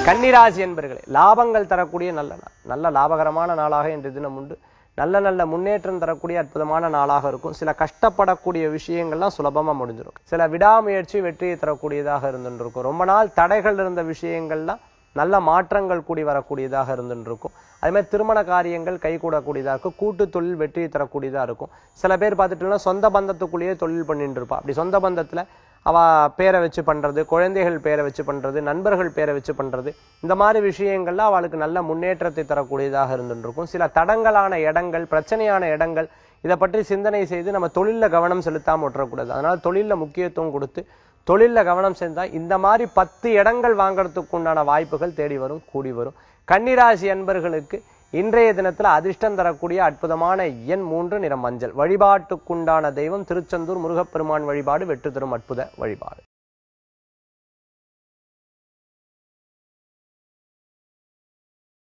கன்னிராசி என்பர்களே லாபங்கள் தரக்கூடிய நல்ல நாள் நல்ல லாபகரமான நாளாக இன்று தினம் உண்டு நல்ல நல்ல முன்னேற்றம் தரக்கூடிய அற்புதமான நாளாக இருக்கும் சில கஷ்டப்படக்கூடிய விஷயங்கள்லாம் சுலபமா முடிஞ்சிடும் சில விடாமுயற்சி வெற்றியை தரக்கூடியதாக இருந்துருக்கும் ரொம்ப நாள் தடைகள் இருந்த விஷயங்கள்லாம் நல்ல மாற்றங்கள் கூடி வரக்கூடியதாக இருந்துருக்கும் அதே மாதிரி திருமண காரியங்கள் கைகூடக்கூடியதா இருக்கும் கூட்டு தொழில் வெற்றியை தரக்கூடியதா இருக்கும் சில பேர் பார்த்துட்டோம்னா சொந்த பந்தத்துக்குள்ளேயே தொழில் பண்ணிட்டு இருப்பா அப்படி சொந்த பந்தத்துல அவ பேரை வச்சு பண்றது குழந்தைகள் பேரை வச்சு பண்றது நண்பர்கள் பேரை வச்சு பண்றது இந்த மாதிரி விஷயங்கள்ல அவளுக்கு நல்ல முன்னேற்றத்தை தரக்கூடியதாக இருந்துருக்கும் சில தடங்கலான இடங்கள் பிரச்சனையான இடங்கள் இதை பற்றி சிந்தனை செய்து நம்ம தொழில்ல கவனம் செலுத்தாம விட்டுறக்கூடாது அதனால தொழில்ல முக்கியத்துவம் கொடுத்து தொழில்ல கவனம் செஞ்சா இந்த மாதிரி பத்து இடங்கள் வாங்குறதுக்கு உண்டான வாய்ப்புகள் தேடி வரும் கூடி வரும் கன்னிராசி அன்பர்களுக்கு இன்றைய தினத்துல அதிர்ஷ்டம் தரக்கூடிய அற்புதமான எண் மூன்று நிறம் மஞ்சள் வழிபாட்டுக்குண்டான தெய்வம் திருச்செந்தூர் முருகப்பெருமான் வழிபாடு வெற்றி தரும் அற்புத வழிபாடு